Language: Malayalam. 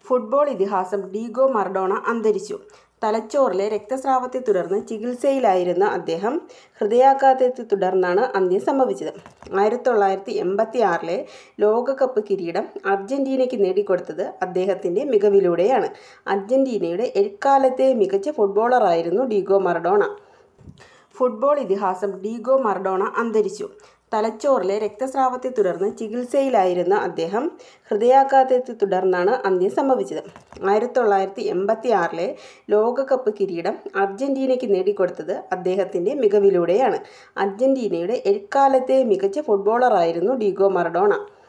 ഫുട്ബോൾ ഇതിഹാസം ഡീഗോ മറഡോണ അന്തരിച്ചു. തലച്ചോറിലെ രക്തസ്രാവത്തെ തുടർന്ന് ചികിത്സയിലായിരുന്ന അദ്ദേഹം ഹൃദയാഘാതത്തെ തുടർന്നാണ് അന്ത്യം സംഭവിച്ചത്. ആയിരത്തിത്തൊള്ളായിരത്തി എൺപത്തിയാറിലെ ലോകകപ്പ് കിരീടം അർജന്റീനയ്ക്ക് നേടിക്കൊടുത്തത് അദ്ദേഹത്തിന്റെ മികവിലൂടെയാണ്. അർജന്റീനയുടെ എക്കാലത്തെയും മികച്ച ഫുട്ബോളറായിരുന്നു ഡീഗോ മറഡോണ. ഫുട്ബോൾ ഇതിഹാസം ഡീഗോ മറഡോണ അന്തരിച്ചു. തലച്ചോറിലെ രക്തസ്രാവത്തെ തുടർന്ന് ചികിത്സയിലായിരുന്ന അദ്ദേഹം ഹൃദയാഘാതത്തെ തുടർന്നാണ് അന്ത്യം സംഭവിച്ചത്. ആയിരത്തിത്തൊള്ളായിരത്തി എൺപത്തിയാറിലെ ലോകകപ്പ് കിരീടം അർജന്റീനയ്ക്ക് നേടിക്കൊടുത്തത് അദ്ദേഹത്തിന്റെ മികവിലൂടെയാണ്. അർജന്റീനയുടെ എക്കാലത്തെയും മികച്ച ഫുട്ബോളറായിരുന്നു ഡീഗോ മറഡോണ.